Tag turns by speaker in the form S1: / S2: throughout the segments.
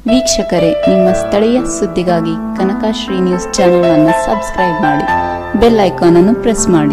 S1: ವೀಕ್ಷಕರೇ ನಿಮ್ಮ ಸ್ಥಳೀಯ ಸುದ್ದಿಗಾಗಿ ಕನಕಶ್ರೀ ನ್ಯೂಸ್ ಚಾನೆಲ್ ಅನ್ನು ಸಬ್ಸ್ಕ್ರೈಬ್ ಮಾಡಿ ಬೆಲ್ ಐಕಾನ್ ಅನ್ನು ಪ್ರೆಸ್ ಮಾಡಿ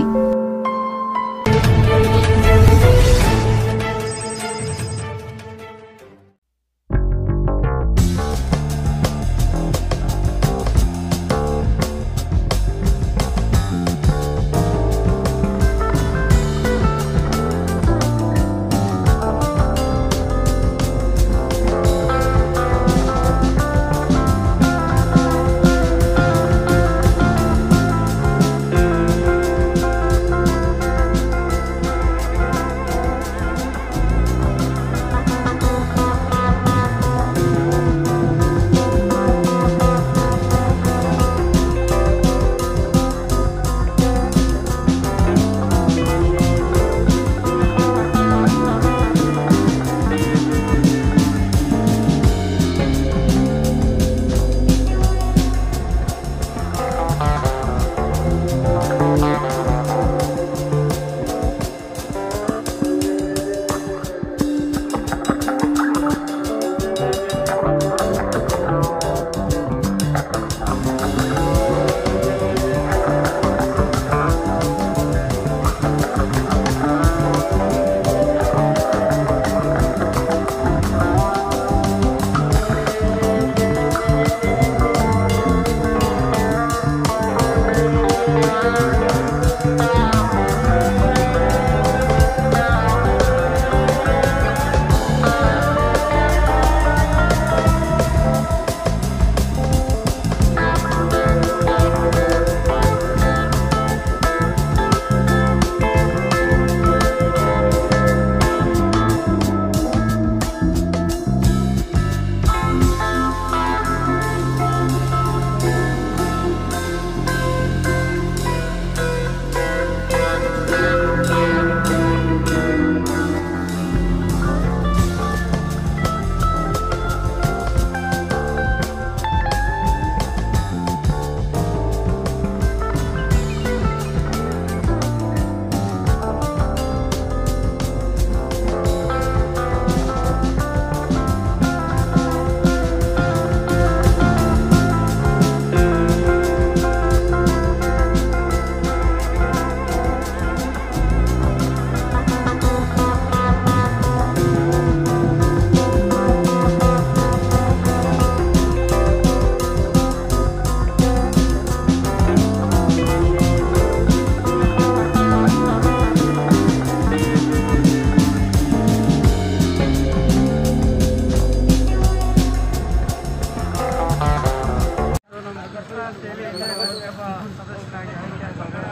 S2: ನಮ್ಮ ದಸರಾ ಸೇವೆ ಎಂಬ ಸದಸ್ಯರಾಗಿ ಆಯ್ಕೆಯಾಗಿದ್ದಾರೆ.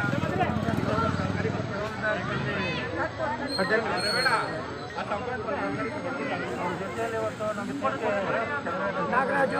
S2: ಅವ್ರ ಜೊತೆಯಲ್ಲಿ ಇವತ್ತು ನಮ್ಮ ಜೊತೆ ನಾಗರಾಜು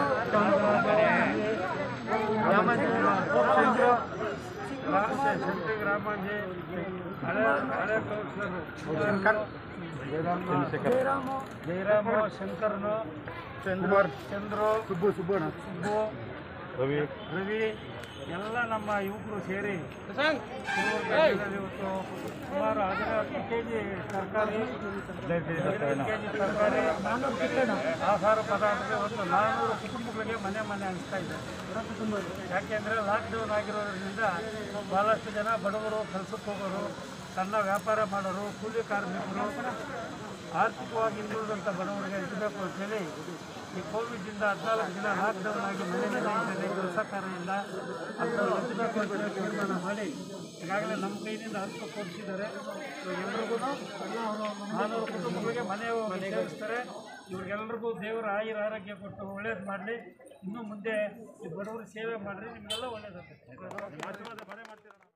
S2: ರಾಮಾಜಿ ಚಂದ್ರ ಶಂಕರ ರಾಮಾಜಿ ಹಳೆ ಹಳೆ ಕೌನ್ಸಿಲರು ಜಯರಾಮ ಜಯರಾಮ ಶಂಕರನು ಚಂದ್ರ ಚಂದ್ರು ಸುಬ್ಬು ಸುಬ್ಬಣ್ಣ ಸುಬ್ಬು ರವಿ ರವಿ ಎಲ್ಲ ನಮ್ಮ ಯುವಕರು ಸೇರಿ ಶಿವಮೊಗ್ಗದಲ್ಲಿ ಇವತ್ತು ಸುಮಾರು ಹದಿನೈದು ಕೆ ಜಿ ತರಕಾರಿ ಕೆ ಜಿ ತರಕಾರಿ ಆಹಾರ ಪದಾರ್ಥ ಇವತ್ತು ನಾನ್ನೂರು ಕುಟುಂಬಗಳಿಗೆ ಮನೆ ಮನೆ ಹಂಚ್ತಾ ಇದೆ ಯಾಕೆಂದರೆ ಲಾಕ್ಡೌನ್ ಆಗಿರೋದ್ರಿಂದ ಭಾಳಷ್ಟು ಜನ ಬಡವರು ಕೆಲಸಕ್ಕೆ ಹೋಗೋರು ಸಣ್ಣ ವ್ಯಾಪಾರ ಮಾಡೋರು ಕೂಲಿ ಕಾರ್ಮಿಕರು ಆರ್ಥಿಕವಾಗಿ ಹಿಂದುಳಿದಂಥ ಬಡವರಿಗೆ ಇರಬೇಕು ಅಂತೇಳಿ ಈ ಕೋವಿಡ್ದಿಂದ ಹದಿನಾಲ್ಕು ದಿನ ಲಾಕ್ಡೌನ್ ಆಗಿ ಮನೆಯಲ್ಲೇ ಇದ್ದಾರೆ ಕೆಲಸ ಕಾರ್ಯ ಇಲ್ಲ ಅಂತ ಎತ್ತಬೇಕು ಅಂತ ತೀರ್ಮಾನ ಮಾಡಿ ಈಗಾಗಲೇ ನಮ್ಮ ಕೈಯಿಂದ ಹತ್ತು ಕೊಡಿಸಿದ್ದಾರೆ ಎಲ್ರಿಗೂ ನಾನ್ನೂರು ಕುಟುಂಬಗಳಿಗೆ ಮನೆ ಹೋಗಿ ಸೇರಿಸ್ತಾರೆ ಇವ್ರಿಗೆಲ್ರಿಗೂ ದೇವರ ಆಯುರ ಆರೋಗ್ಯ ಕೊಟ್ಟು ಒಳ್ಳೇದು ಮಾಡಲಿ ಇನ್ನು ಮುಂದೆ ಈ ಬಡವರು ಸೇವೆ ಮಾಡಿರಿ ನಿಮಗೆಲ್ಲ ಒಳ್ಳೇದಾಗುತ್ತೆ ಆಶೀರ್ವಾದ ಮನೆ ಮಾಡ್ತೀರ